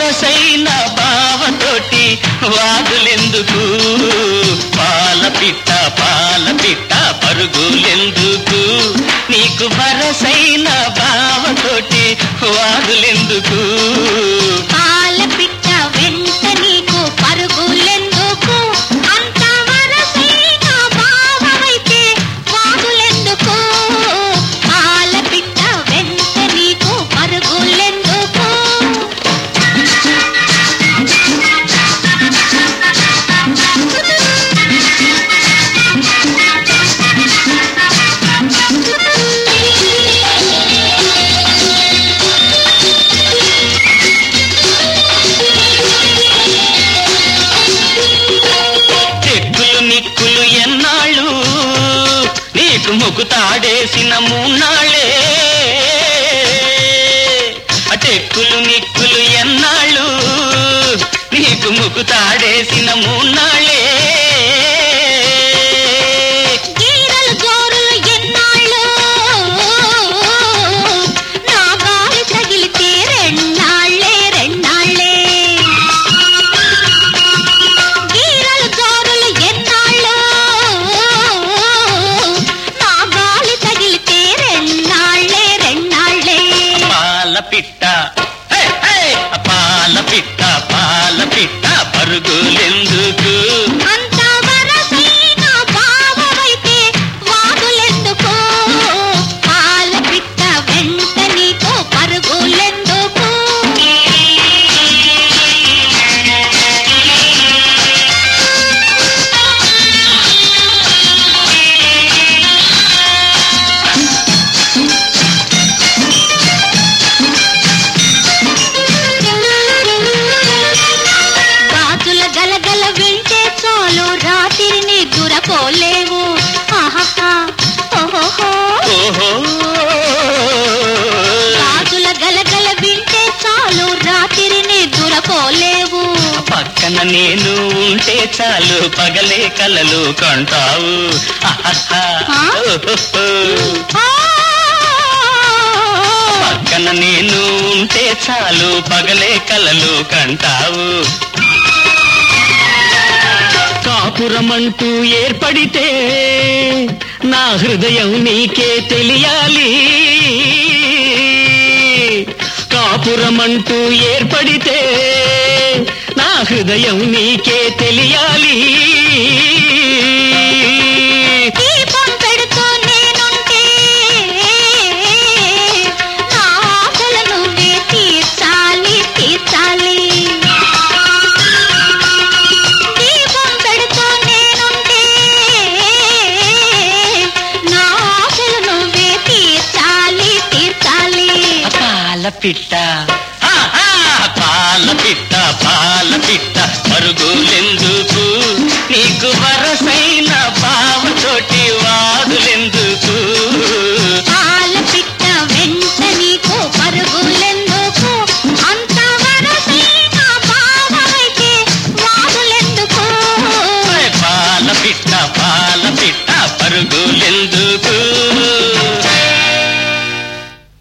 వరసైన బావతోటి వాదులెందుకు పాల పిట్ట పాల పిట్ట పరుగులెందుకు నీకు వరసైన బావతోటి వాదులెందుకు పాల పిట్ట వెంట నీకు పరుగులెందుకు అంత వరసైన భావమైతే వాగులెందుకు పాల పిట్ట వెంట నీకు పరుగులెందుకు చెక్కులు నిక్కులు ఎన్నాళ్ళు నీకు ముకుతాడేసిన మూన్నాళ్ళే అటెక్కులు నిక్కులు ఎన్నాళ్ళు నీకు ముకుతాడేసిన మూన్నాళ్ళే గీరలు జోరులు ఎన్నాళ్ళు నా గాలి తగిలితే రెన్నాళ్ళే రెన్నాళ్ళే గీరలు జోరులు ఎన్నాళ్ళు నా గాలి తగిలితే రెన్నాళ్ళే రెన్నాళ్ళే పాల పిట్ట హే, హే! పాల పిట్ట పాల పిట్ట పరుగులెందుకు అంత వరసైన భావమైతే వాగులెందుకు పాల పిట్ట వెంట నీకు పరుగులెందుకు గాజుల గలగల వింటే చాలు రాత్రిని దురపోలేవు ఆహాహా ఓహోహో ఓహో గాజుల గలగల వింటే చాలు రాత్రిని దురపోలేవు పక్కన నేను ఉంటే చాలు పగలే కలలు కంటావు ఆహాహా. ఆ? ఓహోహో. ఆ! పక్కన నేను ఉంటే చాలు పగలే కలలు కంటావు కాపురమంటూ ఏర్పడితే నా హృదయం నీకే తెలియాలి కాపురమంటూ ఏర్పడితే నా హృదయం నీకే తెలియాలి దీపం పెడుతూ నేనుంటే నా ఆశలు నువ్వే తీర్చాలి తీర్చాలి దీపం పెడుతూ నేనుంటే నా ఆశలు నువ్వే తీర్చాలి తీర్చాలి పాల పిట్ట ఆ, ఆ, పాల పిట్ట పాల పిట్ట